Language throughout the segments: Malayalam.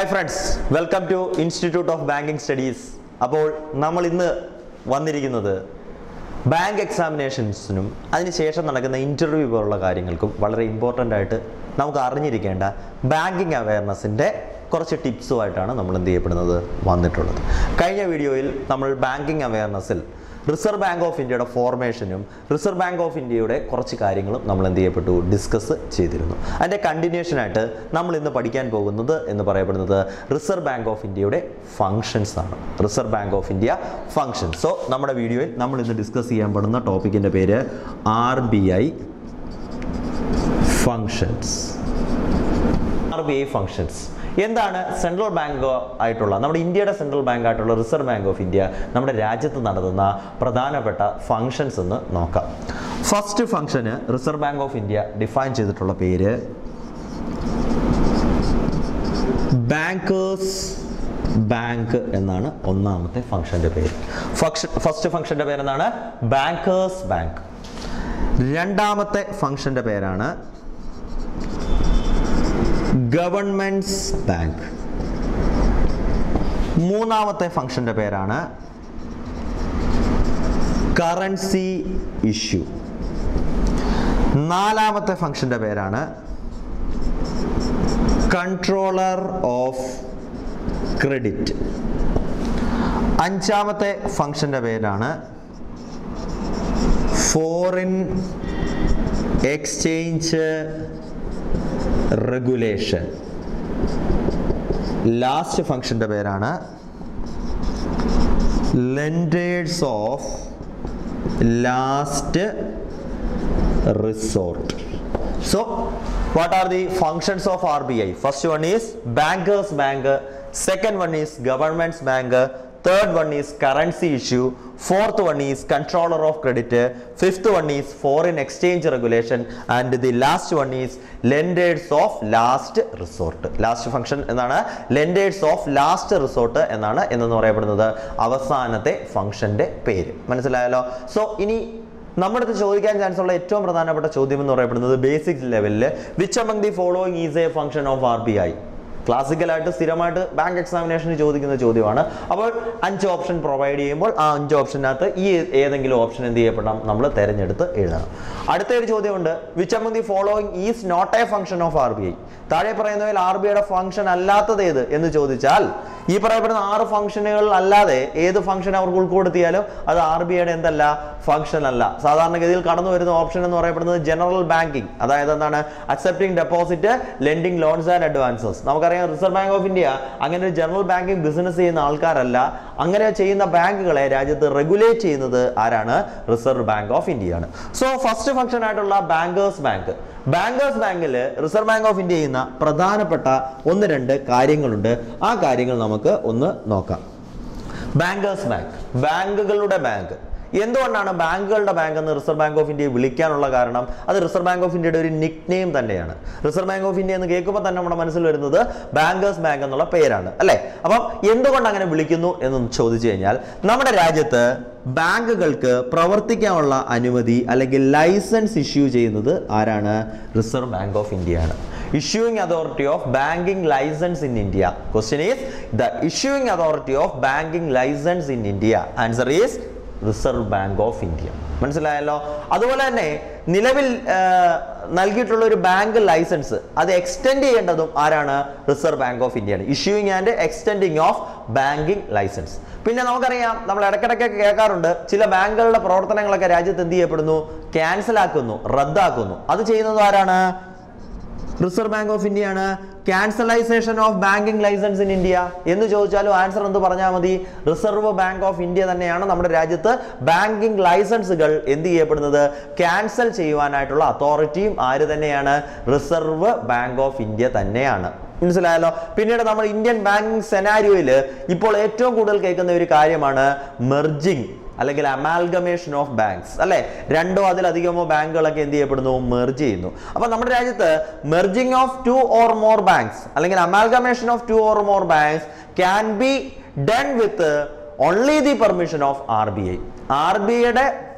Hi friends welcome to Institute of Banking Studies അപ്പോൾ നമ്മൾ ഇന്ന് വന്നിരിക്കുന്നത് ബാങ്ക് എക്സാമിനേഷൻസിനും അതിനുശേഷം നടക്കുന്ന ഇൻ്റർവ്യൂ പോലുള്ള കാര്യങ്ങൾക്കും വളരെ ഇമ്പോർട്ടൻ്റ് ആയിട്ട് നമുക്ക് അറിഞ്ഞിരിക്കേണ്ട ബാങ്കിങ് അവയർനെസ്സിൻ്റെ കുറച്ച് ടിപ്സുമായിട്ടാണ് നമ്മൾ എന്ത് ചെയ്യപ്പെടുന്നത് വന്നിട്ടുള്ളത് കഴിഞ്ഞ വീഡിയോയിൽ നമ്മൾ ബാങ്കിങ് അവയർനെസ്സിൽ റിസർവ് ബാങ്ക് ഓഫ് ഇന്ത്യയുടെ ഫോർമേഷനും റിസർവ് ബാങ്ക് ഓഫ് ഇന്ത്യയുടെ കുറച്ച് കാര്യങ്ങളും നമ്മൾ എന്ത് ചെയ്യപ്പെട്ടു ഡിസ്കസ് ചെയ്തിരുന്നു അതിൻ്റെ കണ്ടിന്യൂഷനായിട്ട് നമ്മൾ ഇന്ന് പഠിക്കാൻ പോകുന്നത് എന്ന് പറയപ്പെടുന്നത് റിസർവ് ബാങ്ക് ഓഫ് ഇന്ത്യയുടെ ഫങ്ഷൻസ് ആണ് Reserve Bank of India functions so നമ്മുടെ വീഡിയോയിൽ നമ്മൾ ഇന്ന് ഡിസ്കസ് ചെയ്യാൻ പെടുന്ന ടോപ്പിക്കിൻ്റെ പേര് R B I functions R B I functions എന്താണ് സെൻട്രൽ ബാങ്ക് ആയിട്ടുള്ള നമ്മുടെ ഇന്ത്യയുടെ സെൻട്രൽ ബാങ്ക് ആയിട്ടുള്ള റിസർവ് ബാങ്ക് ഓഫ് ഇന്ത്യ നമ്മുടെ രാജ്യത്ത് നടത്തുന്ന പ്രധാനപ്പെട്ട ഫങ്ഷൻസ് എന്ന് നോക്കാം first function Reserve Bank of India define ചെയ്തിട്ടുള്ള പേര് ബാങ്കേഴ്സ് ബാങ്ക് എന്നാണ് ഒന്നാമത്തെ ഫംഗ്ഷന്റെ പേര് ഫസ്റ്റ് ഫംഗ്ഷന്റെ പേര് എന്താണ് ബാങ്കേഴ്സ് ബാങ്ക് രണ്ടാമത്തെ ഫംഗ്ഷന്റെ പേരാണ് ഗവൺമെന്റ്സ് ബാങ്ക് മൂന്നാമത്തെ ഫംഗ്ഷന്റെ പേരാണ് കറൻസി ഇഷ്യൂ നാലാമത്തെ ഫംഗ്ഷന്റെ പേരാണ് കൺട്രോളർ ഓഫ് ക്രെഡിറ്റ് അഞ്ചാമത്തെ ഫംഗ്ഷന്റെ പേരാണ് ഫോറിൻ എക്സ്ചേഞ്ച് റെഗുലേഷൻ ലാസ്റ്റ് ഫംഗ്ഷന്റെ പേരാണ് lenders of last resort so what are the functions of RBI? First one is bankers bank, second one is government's bank, third one is currency issue, fourth one is controller of credit, fifth one is foreign exchange regulation, and the last one is lenders of last resort. Last function എന്നാണ് ലെൻഡേഴ്സ് ഓഫ് ലാസ്റ്റ് റിസോർട്ട് എന്നാണ് എന്നു പറയപ്പെടുന്നത് അവസാനത്തെ ഫംഗ്ഷന്റെ പേര് മനസ്സിലായല്ലോ സോ ഇനി നമ്മുടെ അടുത്ത് ചോദിക്കാൻ ചാൻസ് ഉള്ള ഏറ്റവും പ്രധാനപ്പെട്ട ചോദ്യം എന്ന് പറയപ്പെടുന്നത് ബേസിക് ലെവലിൽ which among the following is a function of R B I ക്ലാസിക്കലായിട്ട് സ്ഥിരമായിട്ട് ബാങ്ക് എക്സാമിനേഷന് ചോദിക്കുന്ന ചോദ്യമാണ് അപ്പോൾ അഞ്ച് ഓപ്ഷൻ പ്രൊവൈഡ് ചെയ്യുമ്പോൾ ആ അഞ്ച് ഓപ്ഷനകത്ത് ഈ ഏതെങ്കിലും ഓപ്ഷൻ എന്ത് ചെയ്യപ്പെടണം നമ്മൾ തിരഞ്ഞെടുത്ത് എഴുതണം അടുത്ത ഒരു ചോദ്യമുണ്ട് which among the following is not a function of R B I താഴെ പറയുന്നതിൽ ആർ ബി ഐയുടെ ഫംഗ്ഷൻ അല്ലാത്തത് ഏത് എന്ന് ചോദിച്ചാൽ ഈ പറയപ്പെടുന്ന ആറ് ഫംഗ്ഷനുകൾ അല്ലാതെ ഏത് ഫംഗ്ഷൻ അവർക്ക് ഉൾപ്പെടുത്തിയാലും അത് ആർ ബി ഐയുടെ എന്തല്ല ഫംഗ്ഷൻ അല്ല സാധാരണഗതിയിൽ കടന്നു വരുന്ന ഓപ്ഷൻ എന്ന് പറയപ്പെടുന്നത് ജനറൽ ബാങ്കിങ് അതായത് എന്താണ് accepting deposit lending loans and advances നമുക്കറിയാം റിസർവ് ബാങ്ക് ഓഫ് ഇന്ത്യ അങ്ങനെ ഒരു ജനറൽ ബാങ്കിങ് ബിസിനസ് ചെയ്യുന്ന ആൾക്കാരല്ല അങ്ങനെ ചെയ്യുന്ന ബാങ്കുകളെ രാജ്യത്ത് റെഗുലേറ്റ് ചെയ്യുന്നത് ആരാണ് റിസർവ് ബാങ്ക് ഓഫ് ഇന്ത്യയാണ് സോ ഫസ്റ്റ് ഫംഗ്ഷൻ ആയിട്ടുള്ള ബാങ്കേഴ്സ് ബാങ്ക് ബാങ്കേഴ്സ് ബാങ്കിൽ റിസർവ് ബാങ്ക് ഓഫ് ഇന്ത്യ ചെയ്യുന്ന പ്രധാനപ്പെട്ട ഒന്ന് രണ്ട് കാര്യങ്ങളുണ്ട് ആ കാര്യങ്ങൾ നമുക്ക് ഒന്ന് നോക്കാം ബാങ്കേഴ്സ് ബാങ്ക് ബാങ്കുകളുടെ ബാങ്ക് എന്തുകൊണ്ടാണ് ബാങ്കുകളുടെ ബാങ്ക് എന്ന് റിസർവ് ബാങ്ക് ഓഫ് ഇന്ത്യയെ വിളിക്കാനുള്ള കാരണം അത് റിസർവ് ബാങ്ക് ഓഫ് ഇന്ത്യയുടെ ഒരു നിക് നെയിം തന്നെയാണ് റിസർവ് ബാങ്ക് ഓഫ് ഇന്ത്യ എന്ന് കേൾക്കുമ്പോൾ തന്നെ നമ്മുടെ മനസ്സിൽ വരുന്നത് ബാങ്കേഴ്സ് ബാങ്ക് എന്നുള്ള പേരാണ് അല്ലേ അപ്പം എന്തുകൊണ്ട് അങ്ങനെ വിളിക്കുന്നു എന്ന് ചോദിച്ചു കഴിഞ്ഞാൽ നമ്മുടെ രാജ്യത്ത് ബാങ്കുകൾക്ക് പ്രവർത്തിക്കാനുള്ള അനുമതി അല്ലെങ്കിൽ ലൈസൻസ് ഇഷ്യൂ ചെയ്യുന്നത് ആരാണ് റിസർവ് ബാങ്ക് ഓഫ് ഇന്ത്യയാണ് issuing authority of banking license in India. Question is the issuing authority of banking license in India. Answer is Reserve Bank of India മനസ്സിലായല്ലോ അതുപോലെ തന്നെ നിലവിൽ നൽകിയിട്ടുള്ള ഒരു ബാങ്ക് ലൈസൻസ് അത് എക്സ്റ്റെൻഡ് ചെയ്യേണ്ടതും ആരാണ് റിസർവ് ബാങ്ക് ഓഫ് ഇന്ത്യയാണ് issuing and extending of banking licence പിന്നെ നമുക്കറിയാം നമ്മൾ ഇടയ്ക്കിടയ്ക്ക് കേൾക്കാറുണ്ട് ചില ബാങ്കുകളുടെ പ്രവർത്തനങ്ങളൊക്കെ രാജ്യത്ത് എന്ത് ചെയ്യപ്പെടുന്നു ക്യാൻസൽ ആക്കുന്നു റദ്ദാക്കുന്നു അത് ചെയ്യുന്നത് ആരാണ് റിസർവ് ബാങ്ക് ഓഫ് ഇന്ത്യയാണ് cancellation of banking licence in India എന്ന് ചോദിച്ചാലും ആൻസർ എന്ത് പറഞ്ഞാൽ മതി റിസർവ് ബാങ്ക് ഓഫ് ഇന്ത്യ തന്നെയാണ് നമ്മുടെ രാജ്യത്ത് ബാങ്കിങ് ലൈസൻസുകൾ എന്ത് ചെയ്യപ്പെടുന്നത് ക്യാൻസൽ ചെയ്യുവാനായിട്ടുള്ള അതോറിറ്റിയും ആര് തന്നെയാണ് റിസർവ് ബാങ്ക് ഓഫ് ഇന്ത്യ തന്നെയാണ് മനസ്സിലായല്ലോ പിന്നീട് നമ്മൾ ഇന്ത്യൻ ബാങ്കിങ് സെനാരിയോയിൽ ഇപ്പോൾ ഏറ്റവും കൂടുതൽ കേൾക്കുന്ന ഒരു കാര്യമാണ് മെർജിങ് അല്ലെങ്കിൽ അമാൽഗമേഷൻ ഓഫ് ബാങ്ക്സ് അല്ലെ രണ്ടോ അതിലധികമോ ബാങ്കുകളൊക്കെ എന്ത് ചെയ്യപ്പെടുന്നു മെർജ് ചെയ്യുന്നു അപ്പൊ നമ്മുടെ രാജ്യത്ത് merging of two or more banks അല്ലെങ്കിൽ amalgamation of two or more banks can be done with only the permission of R B I R B ഐയുടെ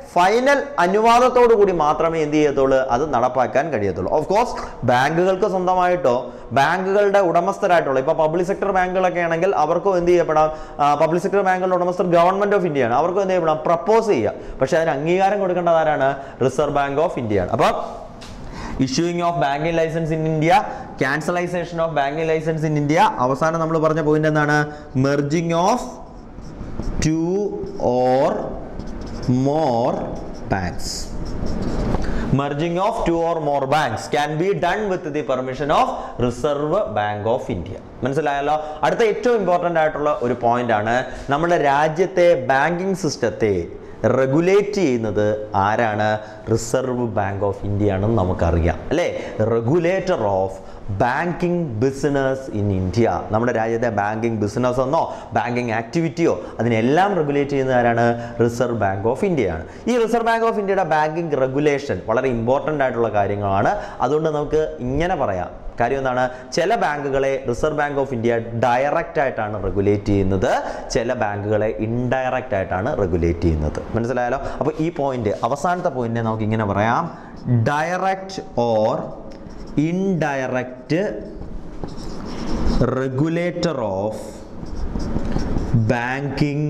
ഫൈനൽ അനുവാദത്തോടു കൂടി മാത്രമേ എന്ത് ചെയ്യത്തുള്ളൂ അത് നടപ്പാക്കാൻ കഴിയത്തുള്ളൂ ഓഫ് കോഴ്സ് ബാങ്കുകൾക്ക് സ്വന്തമായിട്ടോ ബാങ്കുകളുടെ ഉടമസ്ഥരായിട്ടുള്ള ഇപ്പോൾ പബ്ലിക് സെക്ടർ ബാങ്കുകളൊക്കെ ആണെങ്കിൽ അവർക്കും എന്ത് ചെയ്യപ്പെടാം പബ്ലിക് സെക്ടർ ബാങ്കുകളുടെ ഉടമസ്ഥർ ഗവൺമെന്റ് ഓഫ് ഇന്ത്യയാണ് അവർക്കും എന്ത് ചെയ്യപ്പെടാം പ്രപ്പോസ് ചെയ്യാം പക്ഷേ അതിന് അംഗീകാരം കൊടുക്കേണ്ടത് ആരാണ് റിസർവ് ബാങ്ക് ഓഫ് ഇന്ത്യയാണ് അപ്പോൾ issuing of banking licence in India cancellation of banking licence in India അവസാനം നമ്മൾ പറഞ്ഞ പോയിന്റ് എന്താണ് merging of two or more banks merging of two or more banks can be done with the permission of Reserve Bank of India മനസ്സിലായല്ലോ അടുത്ത ഏറ്റവും ഇമ്പോർട്ടൻ്റ് ആയിട്ടുള്ള ഒരു പോയിന്റ് ആണ് നമ്മുടെ രാജ്യത്തെ ബാങ്കിങ് സിസ്റ്റത്തെ റെഗുലേറ്റ് ചെയ്യുന്നത് ആരാണ് റിസർവ് ബാങ്ക് ഓഫ് ഇന്ത്യ ആണെന്ന് നമുക്കറിയാം അല്ലേ regulator of banking business in India നമ്മുടെ രാജ്യത്തെ ബാങ്കിങ് ബിസിനസ് എന്നോ ബാങ്കിങ് ആക്ടിവിറ്റിയോ അതിനെല്ലാം റെഗുലേറ്റ് ചെയ്യുന്ന ആരാണ് റിസർവ് ബാങ്ക് ഓഫ് ഇന്ത്യയാണ് ഈ റിസർവ് ബാങ്ക് ഓഫ് ഇന്ത്യയുടെ ബാങ്കിങ് റെഗുലേഷൻ വളരെ ഇമ്പോർട്ടൻ്റ് ആയിട്ടുള്ള കാര്യങ്ങളാണ് അതുകൊണ്ട് നമുക്ക് ഇങ്ങനെ പറയാം കാര്യം എന്താണ് ചില ബാങ്കുകളെ Reserve Bank of India direct ആയിട്ടാണ് റെഗുലേറ്റ് ചെയ്യുന്നത് ചില ബാങ്കുകളെ ഇൻഡയറക്റ്റ് ആയിട്ടാണ് റെഗുലേറ്റ് ചെയ്യുന്നത് മനസ്സിലായാലോ അപ്പോൾ ഈ പോയിന്റ് അവസാനത്തെ പോയിന്റിനെ നമുക്ക് ഇങ്ങനെ പറയാം direct or indirect regulator of banking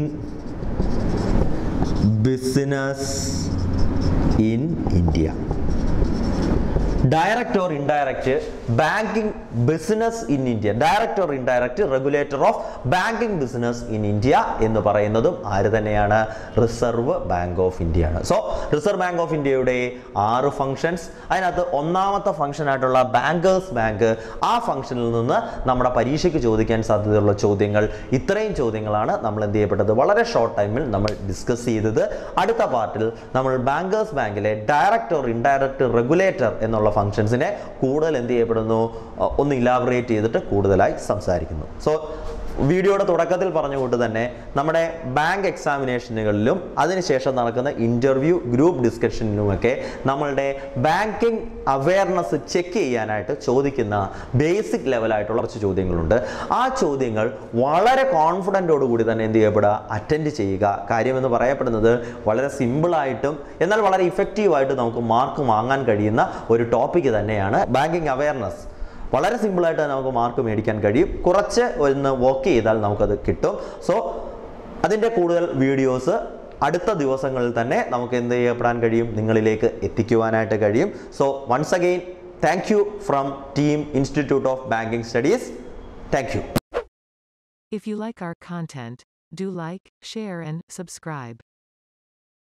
business in India direct or indirect banking business in India direct or indirect regulator of banking business in India എന്ന് പറയുന്നതും ആര് തന്നെയാണ് റിസർവ് ബാങ്ക് ഓഫ് ഇന്ത്യയാണ് സോ റിസർവ് ബാങ്ക് ഓഫ് ഇന്ത്യയുടെ ആറ് ഫങ്ഷൻസ് അതിനകത്ത് ഒന്നാമത്തെ ഫംഗ്ഷൻ ആയിട്ടുള്ള ബാങ്കേഴ്സ് ബാങ്ക് ആ ഫംഗ്ഷനിൽ നിന്ന് നമ്മുടെ പരീക്ഷയ്ക്ക് ചോദിക്കാൻ സാധ്യതയുള്ള ചോദ്യങ്ങൾ ഇത്രയും ചോദ്യങ്ങളാണ് നമ്മൾ എന്ത് ചെയ്യപ്പെട്ടത് വളരെ ഷോർട്ട് ടൈമിൽ നമ്മൾ ഡിസ്കസ് ചെയ്തത് അടുത്ത പാർട്ടിൽ നമ്മൾ ബാങ്കേഴ്സ് ബാങ്കിലെ ഡയറക്റ്റ് ഓർ ഇൻഡയറക്റ്റ് റെഗുലേറ്റർ എന്നുള്ള ഫംഗ്ഷൻസിനെ കൂടുതൽ എന്ത് ചെയ്യപ്പെടുന്നു അഹ് ഒന്ന് ഇലാബറേറ്റ് ചെയ്തിട്ട് കൂടുതലായി സംസാരിക്കുന്നു സോ വീഡിയോയുടെ തുടക്കത്തിൽ പറഞ്ഞ കൊണ്ട് തന്നെ നമ്മുടെ ബാങ്ക് എക്സാമിനേഷനുകളിലും അതിനുശേഷം നടക്കുന്ന ഇൻ്റർവ്യൂ ഗ്രൂപ്പ് ഡിസ്കഷനിലുമൊക്കെ നമ്മളുടെ ബാങ്കിങ് അവയർനെസ് ചെക്ക് ചെയ്യാനായിട്ട് ചോദിക്കുന്ന ബേസിക് ലെവലായിട്ടുള്ള കുറച്ച് ചോദ്യങ്ങളുണ്ട് ആ ചോദ്യങ്ങൾ വളരെ കോൺഫിഡൻറ്റോട് കൂടി തന്നെ എന്ത് ചെയ്യപ്പെടുക അറ്റൻഡ് ചെയ്യുക കാര്യമെന്ന് പറയപ്പെടുന്നത് വളരെ സിമ്പിളായിട്ടും എന്നാൽ വളരെ ഇഫക്റ്റീവായിട്ട് നമുക്ക് മാർക്ക് വാങ്ങാൻ കഴിയുന്ന ഒരു ടോപ്പിക്ക് തന്നെയാണ് ബാങ്കിങ് അവയർനെസ് വളരെ സിമ്പിളായിട്ട് തന്നെ നമുക്ക് മാർക്ക് മേടിക്കാൻ കഴിയും കുറച്ച് ഒന്ന് വർക്ക് ചെയ്താൽ നമുക്കത് കിട്ടും സോ അതിൻ്റെ കൂടുതൽ വീഡിയോസ് അടുത്ത ദിവസങ്ങളിൽ തന്നെ നമുക്ക് എന്ത് ചെയ്യപ്പെടാൻ കഴിയും നിങ്ങളിലേക്ക് എത്തിക്കുവാനായിട്ട് കഴിയും so once again thank you from team Institute of Banking Studies thank you If you like our content, do like, share and subscribe.